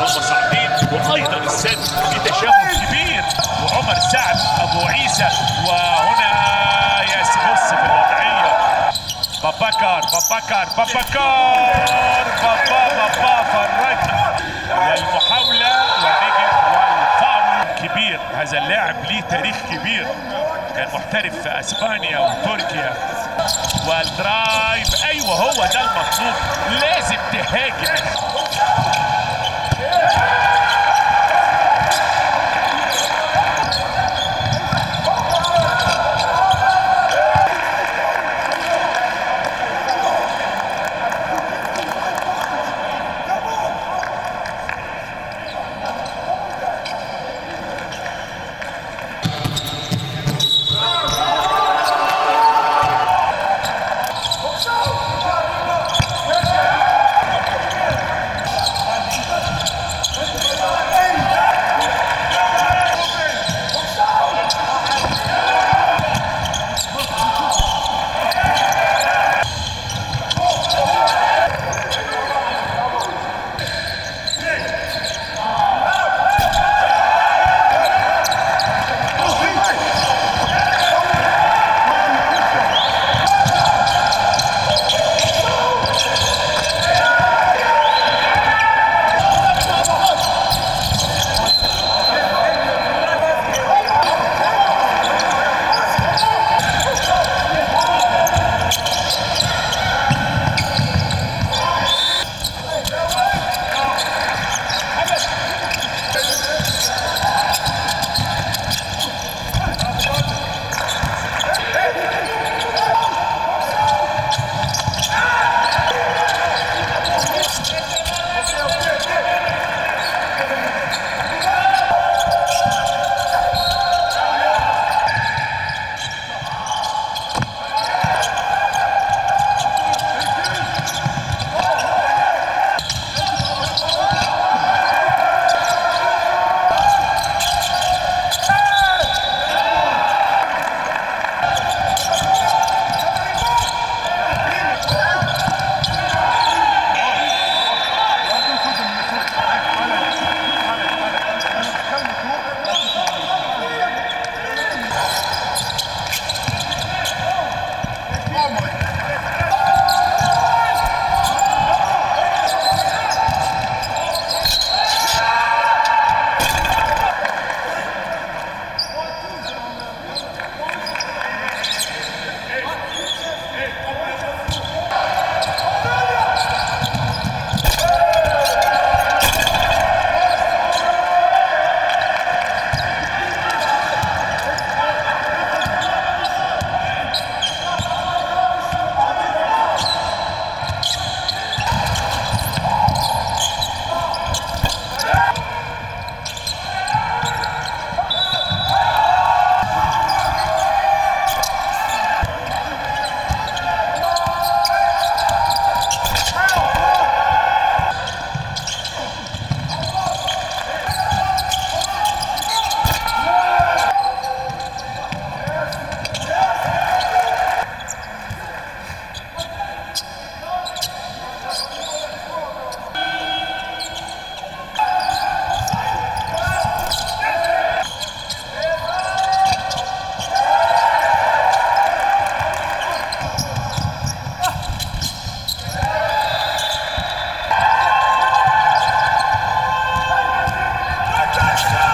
هم صاعدين وايضا السن في تشابه كبير وعمر سعد ابو عيسى وهنا يا بص في الوضعيه بابكر بابكر بابكر بابا بابا فرجنا والمحاوله ونجم والفاول كبير هذا اللاعب ليه تاريخ كبير كان محترف في اسبانيا وتركيا والدرايف ايوه هو ده المطلوب لازم تهاجم Touchdown!